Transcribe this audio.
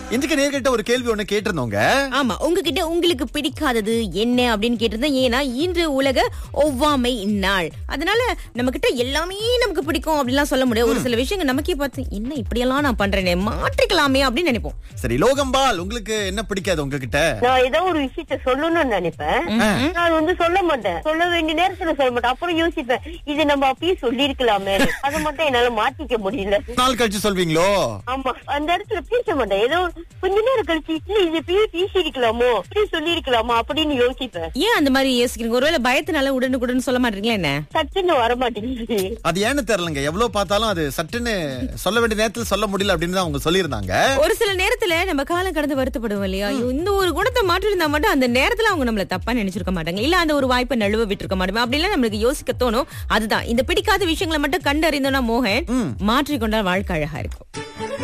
இன்றைக்கு நேர்கிட்ட ஒரு கேள்வி ஒண்ணு கேட்டிருந்தோங்க ஆமா உங்ககிட்ட உங்களுக்கு பிடிக்காதது என்ன அப்படின்னு கேட்டிருந்தேன் ஏன்னா இன்று உலக ஒவ்வாமை நாள் அதனால நம்ம கிட்ட எல்லாமே நமக்கு பிடிக்கும் அப்படிலாம் சொல்ல முடியாது ஒரு சில விஷயங்கள் நமக்கே பார்த்து என்ன இப்படியெல்லாம் நான் பண்றேனே மாற்றிக்கலாமே அப்படின்னு நினைப்போம் சரி லோகம்பால் உங்களுக்கு என்ன பிடிக்காது உங்ககிட்ட நான் ஏதோ ஒரு விஷயத்த சொல்லணும்னு நினைப்பேன் நான் வந்து சொல்ல மாட்டேன் சொல்ல வேண்டிய நேரத்துல சொல்ல மாட்டேன் அப்புறம் யோசிப்பேன் இது நம்ம அப்பயே சொல்லிருக்கலாமே அதை மட்டும் என்னால மாத்திக்க முடியல நாள் கழிச்சு சொல்வீங்களோ ஆமா அந்த இடத்துல பேச மாட்டேன் ஏதோ கொஞ்ச நேரம் கழிச்சு இல்ல இது இப்பயே பேசியிருக்கலாமோ இப்படி சொல்லிருக்கலாமோ அப்படின்னு யோசிப்பேன் ஏன் அந்த மாதிரி யோசிக்கிறீங்க ஒருவேளை பயத்தினால உடனுக்குடன் சொல்ல மாட்டீங்களா என்ன சட்டுன்னு வர மாட்டேங்குது அது ஏன்னு தெரியலங்க எவ்வளவு பார்த்தாலும் அது சட்டுன்னு சொல்ல வேண்டிய நேரத்துல சொல்ல முடியல அப்படின்னு தான் அவங்க சொல்லியிருந்தாங்க ஒரு சில நேரத்துல நம்ம காலம் கடந்து வருத்தப்படுவோம் இல்லையா ஐயோ, இந்த ஒரு குணத்தை மாற்றிருந்தா மட்டும் அந்த நேரத்துல அவங்க நம்மள தப்பா நினைச்சிருக்க மாட்டாங்க இல்ல அந்த ஒரு வாய்ப்பை நழுவ விட்டுருக்க மாட்டோம் அப்படிலாம் நம்மளுக்கு யோசிக்க தோணும் அதுதான் இந்த பிடிக்காத விஷயங்களை மட்டும் கண்டறிந்தோம்னா மோகன் மாற்றிக்கொண்டால் வாழ்க்கை அழகா இருக்கும்